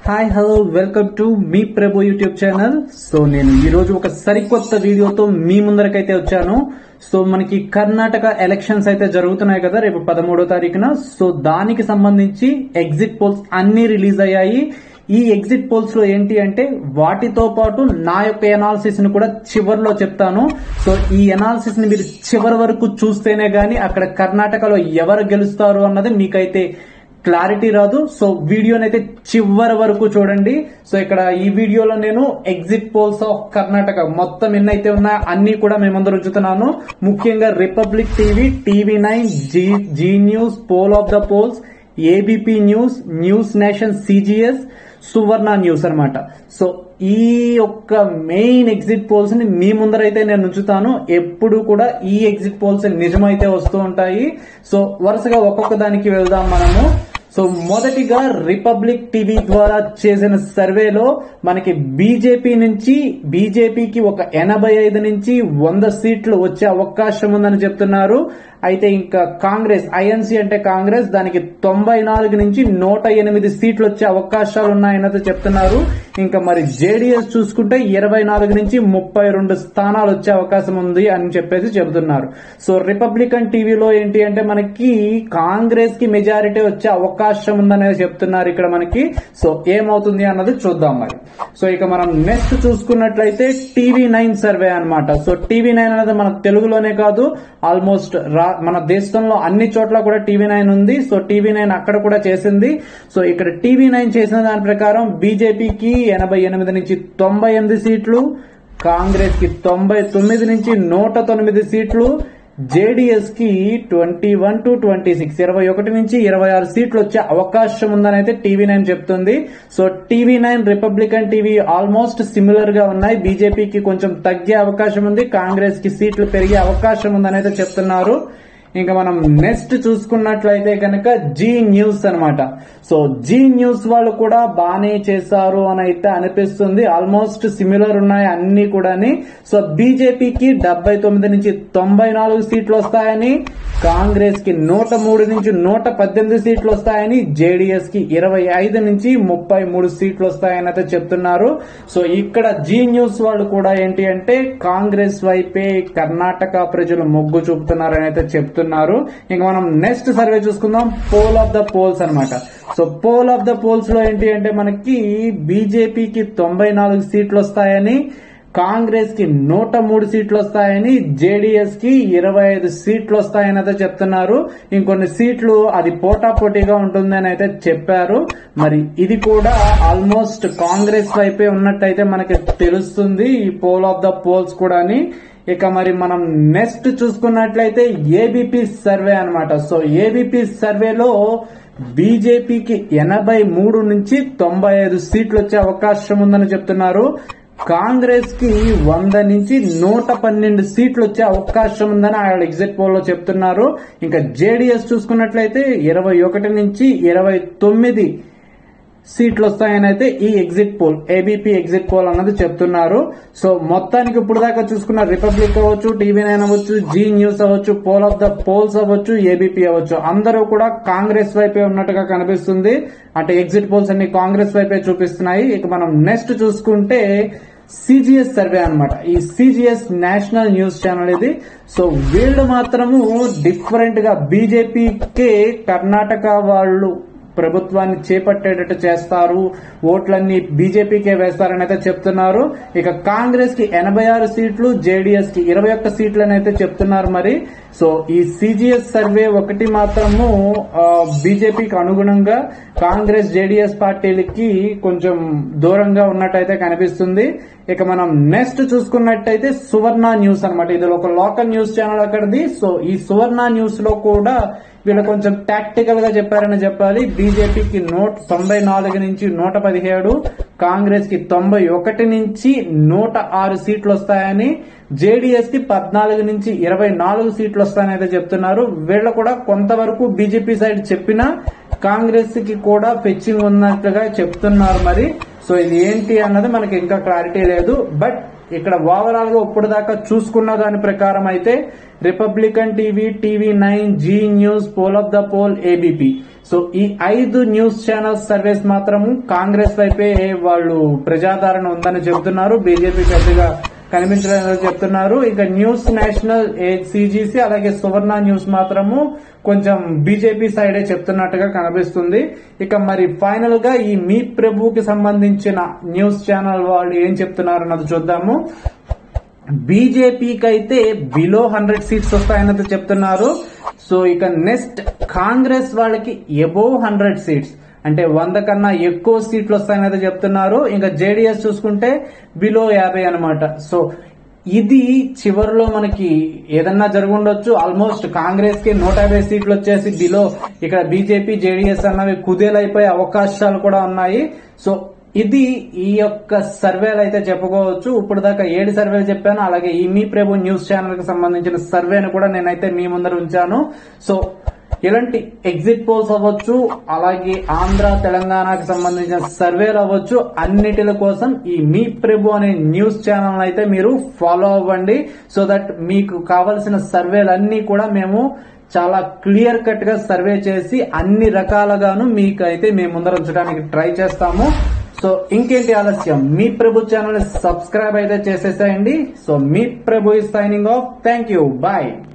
hi hello welcome to మీ Prabhu YouTube channel so నేను ఈ రోజు ఒక సరికొత్త వీడియోతో మీ ముందరకైతే వచ్చాను సో మనకి కర్ణాటక ఎలక్షన్స్ అయితే జరుగుతున్నాయి కదా రేపు పదమూడో తారీఖున సో దానికి సంబంధించి ఎగ్జిట్ పోల్స్ అన్ని రిలీజ్ అయ్యాయి ఈ ఎగ్జిట్ పోల్స్ లో ఏంటి అంటే వాటితో పాటు నా యొక్క ఎనాలిసిస్ ని కూడా చివరిలో చెప్తాను సో ఈ ఎనాలిసిస్ ని మీరు చివరి వరకు చూస్తేనే గానీ అక్కడ కర్ణాటకలో ఎవరు గెలుస్తారు అన్నది మీకైతే క్లారిటీ రాదు సో వీడియోనైతే చివరి వరకు చూడండి సో ఇక్కడ ఈ వీడియోలో నేను ఎగ్జిట్ పోల్స్ ఆఫ్ కర్ణాటక మొత్తం ఎన్నైతే ఉన్నాయో అన్ని కూడా మేమందరూ ఉంచుతున్నాను ముఖ్యంగా Republic TV TV nine Zee Zee news poll of the polls ABP news news nation CGS Suvarna news అన్నమాట సో ఈ యొక్క మెయిన్ ఎగ్జిట్ పోల్స్ ని మీ ముందరైతే నేను ఉంచుతాను ఎప్పుడు కూడా ఈ ఎగ్జిట్ పోల్స్ నిజమైతే వస్తూ ఉంటాయి సో వరుసగా ఒక్కొక్క దానికి వెళ్దాం మనము సో మొదటిగా రిపబ్లిక్ టీవీ ద్వారా చేసిన సర్వేలో మనకి బీజేపీ నుంచి బీజేపీకి ఒక ఎనభై ఐదు నుంచి వంద సీట్లు వచ్చే అవకాశం ఉందని చెప్తున్నారు అయితే ఇంకా కాంగ్రెస్ ఐఎన్సీ అంటే కాంగ్రెస్ దానికి తొంభై నాలుగు నుంచి నూట ఎనిమిది సీట్లు వచ్చే అవకాశాలు ఉన్నాయన్నది చెప్తున్నారు ఇంకా మరి జేడీఎస్ చూసుకుంటే ఇరవై నాలుగు నుంచి ముప్పై రెండు స్థానాలు వచ్చే అవకాశం ఉంది అని చెప్పేసి చెబుతున్నారు సో రిపబ్లికన్ టీవీలో ఏంటి అంటే మనకి కాంగ్రెస్ కి మెజారిటీ వచ్చే అవకాశం ఉందనేది చెప్తున్నారు ఇక్కడ మనకి సో ఏమవుతుంది అన్నది చూద్దాం మరి సో ఇక మనం నెక్స్ట్ చూసుకున్నట్లయితే టీవీ నైన్ సర్వే అన్నమాట సో టీవీ నైన్ అనేది మన తెలుగులోనే కాదు ఆల్మోస్ట్ మన దేశంలో అన్ని చోట్ల కూడా టీవీ నైన్ ఉంది సో టీవీ నైన్ అక్కడ కూడా చేసింది సో ఇక్కడ టీవీ నైన్ చేసిన దాని ప్రకారం బీజేపీకి ఎనభై ఎనిమిది నుంచి తొంభై ఎనిమిది సీట్లు కాంగ్రెస్ కి తొంభై తొమ్మిది నుంచి నూట తొమ్మిది సీట్లు జేడీఎస్ కి twenty one to twenty six ఇరవై ఒకటి నుంచి ఇరవై ఆరు సీట్లు వచ్చే అవకాశం ఉందని అయితే టీవీ నైన్ చెప్తుంది so TV nine republican TV almost similar గా ఉన్నాయి బీజేపీకి కొంచెం తగ్గే అవకాశం ఉంది కాంగ్రెస్ కి సీట్లు పెరిగే అవకాశం ఉందని అయితే చెప్తున్నారు ఇంకా మనం నెక్స్ట్ చూసుకున్నట్లయితే కనుక జీ న్యూస్ అనమాట సో జీ న్యూస్ వాళ్ళు కూడా బానే చేశారు అని అయితే అనిపిస్తుంది ఆల్మోస్ట్ సిమిలర్ ఉన్నాయి అన్ని కూడాని సో బీజేపీకి డెబ్బై తొమ్మిది నుంచి తొంభై నాలుగు సీట్లు వస్తాయని కాంగ్రెస్ కి నూట మూడు నుంచి నూట పద్దెనిమిది సీట్లు వస్తాయని జేడీఎస్ కి ఇరవై ఐదు నుంచి ముప్పై మూడు సీట్లు వస్తాయని అయితే చెప్తున్నారు సో ఇక్కడ జీ న్యూస్ వాళ్ళు కూడా ఏంటి అంటే కాంగ్రెస్ వైపే కర్ణాటక ప్రజలు మొగ్గు చూపుతున్నారని అయితే చెప్తున్నారు ఇంకా మనం నెక్స్ట్ సర్వే చూసుకుందాం పోల్ ఆఫ్ ద పోల్స్ అనమాట so poll of the polls లో ఏంటి అంటే మనకి బీజేపీకి తొంభై నాలుగు సీట్లు వస్తాయని కాంగ్రెస్ కి నూట మూడు సీట్లు వస్తాయని జేడీఎస్ కి ఇరవై ఐదు సీట్లు వస్తాయని అయితే చెప్తున్నారు ఇంకొన్ని సీట్లు అది పోటాపోటీగా ఉంటుందని అయితే చెప్పారు మరి ఇది కూడా ఆల్మోస్ట్ కాంగ్రెస్ వైపే ఉన్నట్టయితే మనకి తెలుస్తుంది ఈ పోల్ ఆఫ్ ద పోల్స్ కూడా ఇక మరి మనం నెక్స్ట్ చూసుకున్నట్లయితే ఏబిపి సర్వే అనమాట సో ఏబిపి సర్వేలో బీజేపీకి ఎనభై మూడు నుంచి తొంభై ఐదు సీట్లు వచ్చే అవకాశం ఉందని చెప్తున్నారు కాంగ్రెస్ కి వంద నుంచి నూట పన్నెండు సీట్లు వచ్చే అవకాశం ఉందని ఆయన ఎగ్జిట్ పోల్ లో చెప్తున్నారు ఇంకా జేడీఎస్ చూసుకున్నట్లయితే ఇరవై ఒకటి నుంచి ఇరవై తొమ్మిది సీట్లు వస్తాయని అయితే ఈ exit poll ABP exit poll అన్నది చెప్తున్నారు సో మొత్తానికి ఇప్పుడు దాకా చూసుకున్న రిపబ్లిక్ అవ్వచ్చు టీవీ నైన్ అవ్వచ్చు జీ న్యూస్ అవ్వచ్చు పోల్ ఆఫ్ ద పోల్స్ అవ్వచ్చు ఏబీపీ అవ్వచ్చు అందరూ కూడా కాంగ్రెస్ వైపే ఉన్నట్టుగా కనిపిస్తుంది అంటే ఎగ్జిట్ పోల్స్ అన్ని కాంగ్రెస్ వైపే చూపిస్తున్నాయి ఇక మనం నెక్స్ట్ చూసుకుంటే సిజిఎస్ సర్వే అనమాట ఈ సిజిఎస్ నేషనల్ న్యూస్ ఛానల్ ఇది సో వీళ్ళు మాత్రము డిఫరెంట్ గా బీజేపీకే కర్ణాటక వాళ్ళు ప్రభుత్వాన్ని చేపట్టేటట్టు చేస్తారు ఓట్లన్నీ బీజేపీకే వేస్తారని అయితే చెప్తున్నారు ఇక కాంగ్రెస్ కి ఎనభై ఆరు సీట్లు జేడీఎస్ కి ఇరవై ఒక్క సీట్లని అయితే చెప్తున్నారు మరి సో ఈ సిజిఎస్ సర్వే ఒకటి మాత్రము బీజేపీకి అనుగుణంగా కాంగ్రెస్ జేడీఎస్ పార్టీలకి కొంచెం దూరంగా ఉన్నట్టయితే కనిపిస్తుంది ఇక మనం నెక్స్ట్ చూసుకున్నట్టయితే సువర్ణ న్యూస్ అనమాట ఇది ఒక లోకల్ న్యూస్ ఛానల్ అక్కడిది సో ఈ సువర్ణ న్యూస్ లో కూడా వీళ్ళు కొంచెం టాక్టికల్ గా చెప్పారని చెప్పాలి బీజేపీకి నూట తొంభై నాలుగు నుంచి నూట పదిహేడు కాంగ్రెస్ కి తొంభై ఒకటి నుంచి నూట ఆరు సీట్లు వస్తాయని జేడీఎస్ కి పద్నాలుగు నుంచి ఇరవై నాలుగు సీట్లు వస్తాయని అయితే చెప్తున్నారు వీళ్ళు కూడా కొంతవరకు బీజేపీ సైడ్ చెప్పినా కాంగ్రెస్ కి కూడా ఫెచ్చింగ్ ఉన్నట్లుగా చెప్తున్నారు మరి సో ఇది ఏంటి అన్నది మనకి ఇంకా క్లారిటీ లేదు బట్ ఇక్కడ ఓవరాల్ గా ఇప్పుడు దాకా చూసుకున్న దాని ప్రకారం అయితే republican TV TV nine Zee news poll of the poll ABP so ఈ ఐదు న్యూస్ ఛానల్స్ సర్వేస్ మాత్రము కాంగ్రెస్ వైపే వాళ్ళు ప్రజాదరణ ఉందని చెబుతున్నారు బీజేపీ పెద్దగా కనిపించలేదని చెప్తున్నారు ఇక న్యూస్ నేషనల్ సిజిసి అలాగే సువర్ణ న్యూస్ మాత్రము కొంచెం బీజేపీ సైడే చెప్తున్నట్టుగా కనిపిస్తుంది ఇక మరి ఫైనల్ గా ఈ మీ ప్రభుకి సంబంధించిన న్యూస్ ఛానల్ వాళ్ళు ఏం చెప్తున్నారు అన్నది చూద్దాము బీజేపీకి అయితే బిలో హండ్రెడ్ సీట్స్ వస్తాయన్నది చెప్తున్నారు సో ఇక నెక్స్ట్ కాంగ్రెస్ వాళ్ళకి ఎబోవ్ హండ్రెడ్ సీట్స్ అంటే వంద కన్నా ఎక్కువ సీట్లు వస్తాయనేది చెప్తున్నారు ఇంకా జేడీఎస్ చూసుకుంటే బిలో యాభై అనమాట సో ఇది చివరిలో మనకి ఏదన్నా జరుగుండొచ్చు ఆల్మోస్ట్ కాంగ్రెస్ కి నూట యాభై సీట్లు వచ్చేసి బిలో ఇక్కడ బీజేపీ జేడీఎస్ అన్నవి కుదేలైపోయే అవకాశాలు కూడా ఉన్నాయి సో ఇది ఈ యొక్క సర్వేలు అయితే చెప్పుకోవచ్చు ఇప్పుడు దాకా ఏడు సర్వేలు చెప్పాను అలాగే ఈ మీ ప్రభు న్యూస్ ఛానల్ కి సంబంధించిన సర్వేను కూడా నేనైతే మీ ముందర ఉంచాను సో ఇలాంటి ఎగ్జిట్ పోల్స్ అవ్వచ్చు అలాగే ఆంధ్ర తెలంగాణకి సంబంధించిన సర్వేలు అవ్వచ్చు అన్నిటిల కోసం ఈ మీ ప్రభు అనే న్యూస్ ఛానల్ అయితే మీరు ఫాలో అవ్వండి సో దట్ మీకు కావలసిన సర్వేలన్నీ కూడా మేము చాలా క్లియర్ కట్ గా సర్వే చేసి అన్ని రకాలుగాను మీకు అయితే మేము ముందర ఉంచడానికి ట్రై చేస్తాము సో ఇంకేంటి ఆలస్యం మీ ప్రభు ఛానల్ సబ్స్క్రైబ్ అయితే చేసేసేయండి సో మీ Prabhu is signing off thank you bye